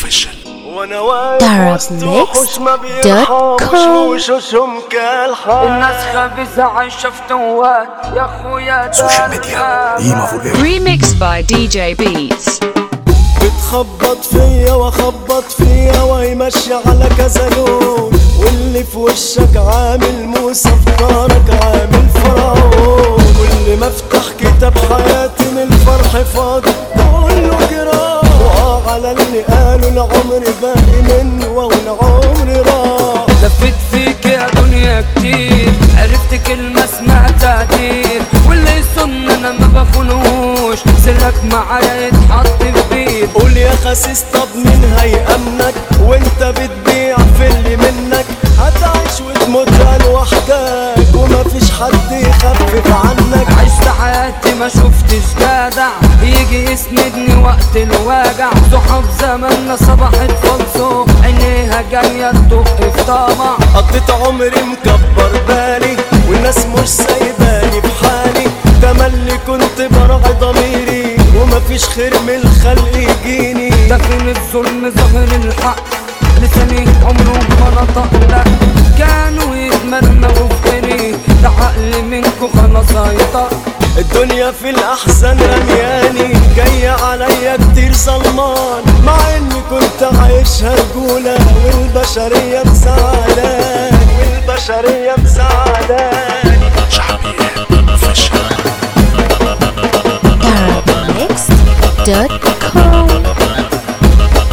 وانا واقف وسط وحوش ما بيرحموش وشوشهم كالحال الناس خبيثة عايشة في توات يا اخويا سوشيال ميديا قيمة فور Remixed by DJ Beats. بتخبط فيا واخبط فيا وهي ماشية على كذا لون واللي في وشك عامل موسى افكارك عامل فرعون كل ما افتح كتاب حياتي من الفرح فاضي كله جراح وقع على اللي قالوا العمر باقي منه والعمر راح لفيت فيك يا دنيا كتير عرفت كلمة اسمها تقدير واللي يصن انا ما بخونوش سرك معايا يتحط في بيت قول يا خسيس طب مين هيأمنك وانت بتبيع في اللي منك هتعيش وتموت لوحدك ومفيش حد يخفف عنك عشت حياتي ما شفتش جدع يجي يسندني وقت الوجع صحاب زماننا صباحت فلسو عينيها جاية تدق في طمع قضيت عمري مكبر بالي والناس مش سايباني في حالي تملي كنت براعي ضميري ومفيش خير من الخلق يجيني داخل الظلم ظاهر الحق لساني عمره ما نطق لا كانوا يتمرمغوا في عيني ده عقل منكو خلاص هيطق الدنيا في الأحزان رمياني جاية عليا كتير ظلمان مع إني كنت عايشها رجولة والبشرية مساعداني والبشرية مساعداني شعبيات فشل Arabmix.com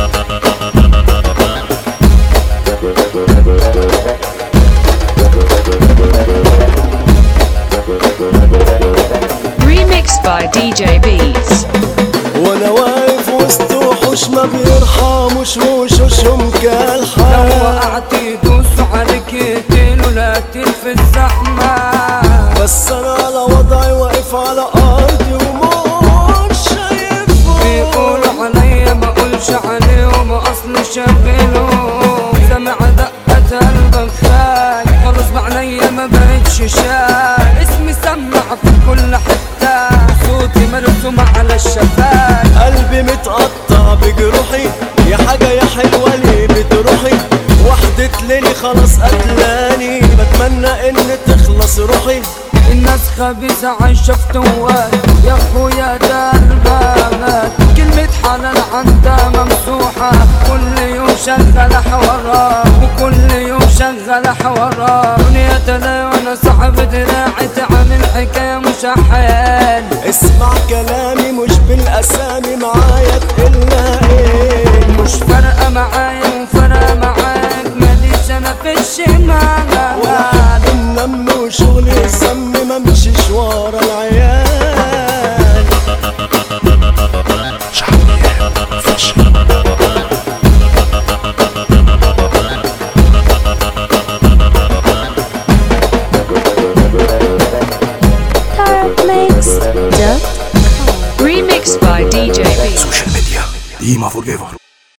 Remixed by DJ Beats. وانا واقف وسط وحوش ما بيرحموش وشوشهم لو كالحال وقعت يدوسوا عليك يقتلوا لا في الزحمة بس انا على وضعي واقف على ارضي ومش شايفهم بيقولوا عليا ما اقولش عليهم اصل شغلهم سمع دقة قلبك خاي خلاص بعينيا ما بقتش شاي اسمي سمع في كل حتة صوتي مرسوم على الشفاي قلبي متقطع بجروحي يا حاجة يا حلوة ليه بتروحي وحدة ليلي خلاص قتلاني بتمنى ان تخلص روحي الناس خبيثة عايشة في توات يا اخويا ده البابات كلمة حلال عندها ممسوحة كل يوم شغالة حوارات وكل يوم شغالة حوارات دنيا تلاقي وانا صاحب دراعي تعمل حكاية مش حال اسمع كلامي مش بالاسامي معايا تقلنا ايه مش فارقة معايا وفارقة معاك ماليش انا في الشمال واحد النم وشغل السم ما مشيش ورا العيال شعبيات فشل Arabmix.com Remixed by DJ Beats. سوشيال ميديا قيمة فور